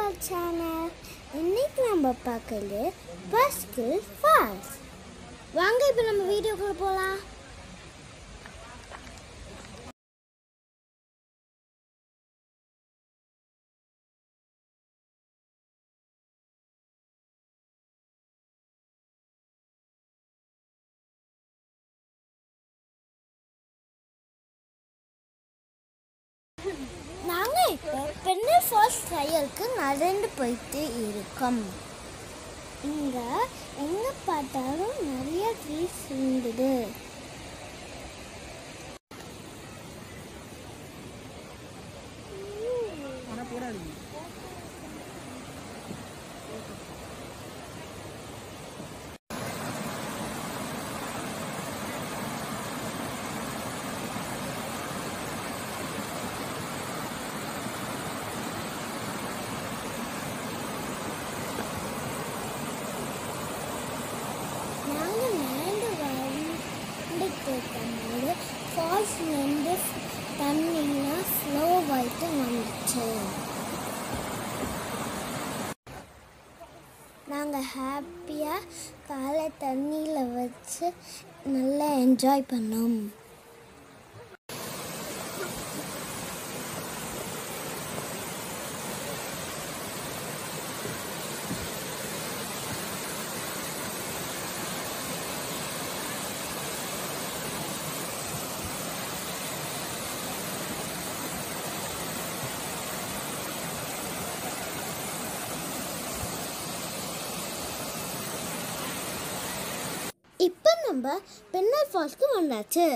our channel இன்னைக்கு நம்ம பார்க்கறது பஸ்கில் ஃபால்ஸ் வாங்க இப்போ நம்ம வீடியோக்குள்ள போகலாம் நாங்கள் இப்போ பெண்ணு ஃபால்ஸ் ட்ரையலுக்கு நடந்து போயிட்டு இருக்கோம் இங்கே எங்கே பார்த்தாலும் நிறைய ட்ரீஸ் இருந்தது நாங்கள் நடந்து வந்துட்டு இருக்கும்போது ஃபால்ஸ்லேருந்து தண்ணிலாம் ஃப்ளோ ஆகிட்டு வந்துச்சு நாங்கள் ஹாப்பியாக காலை தண்ணியில் வச்சு நல்லா என்ஜாய் பண்ணோம் இப்போ நம்ம பெண்ணர் ஃபால்ஸ்க்கு வந்தாச்சு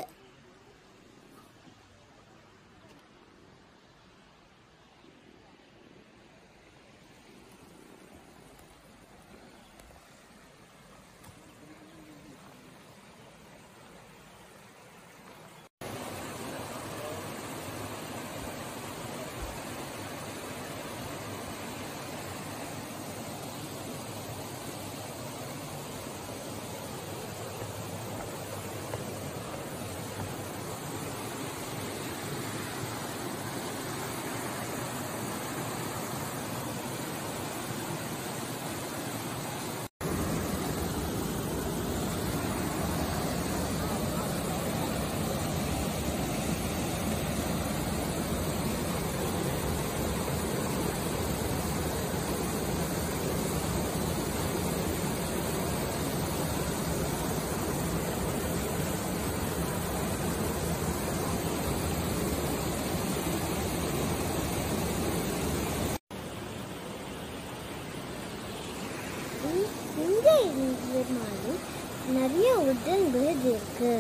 இ- இங்க இருந்த மாதிரி நிறைய உடன் பிரிட்ஜ் இருக்கு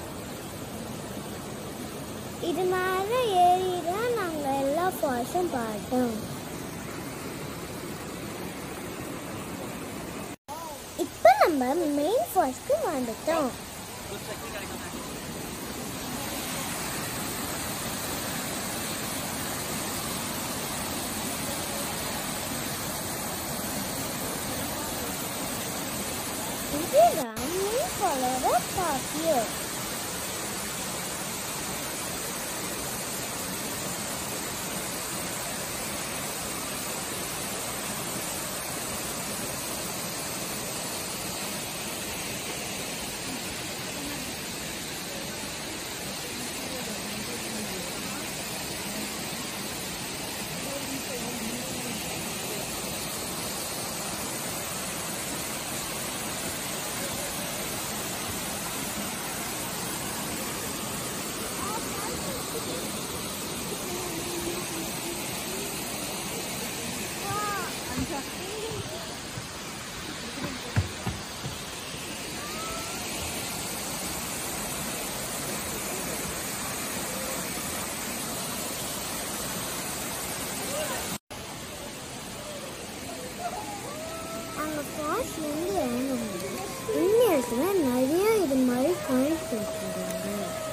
இது மேலே ஏறி தான் நாங்கள் எல்லா ஃபால்ஸும் பார்த்தோம் இப்போ நம்ம மெயின் ஃபால்ஸ்க்கு வந்துட்டோம் இதுதான் மெயின் ஃபாலோட பாக்கியோ அங்கே ஃபால்ஸ்லேருந்து இறங்கும்போது இந்த இடத்துல நிறைய இது மாதிரி காயின் போட்டுருந்தாங்க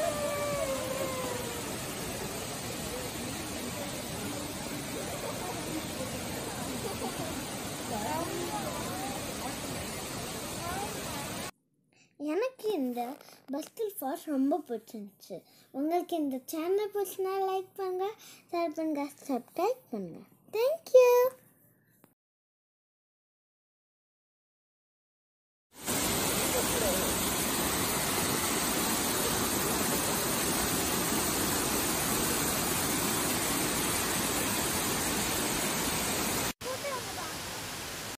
எனக்கு இந்த பஸ்கில் ஃபால்ஸ் ரொம்ப பிடிச்சிருந்துச்சு உங்களுக்கு இந்த சேனல் பிடிச்சினா லைக் பண்ணுங்கள் ஷேர் பண்ணுங்கள் சப்ஸ்கிரைப் பண்ணுங்கள் தேங்க்யூ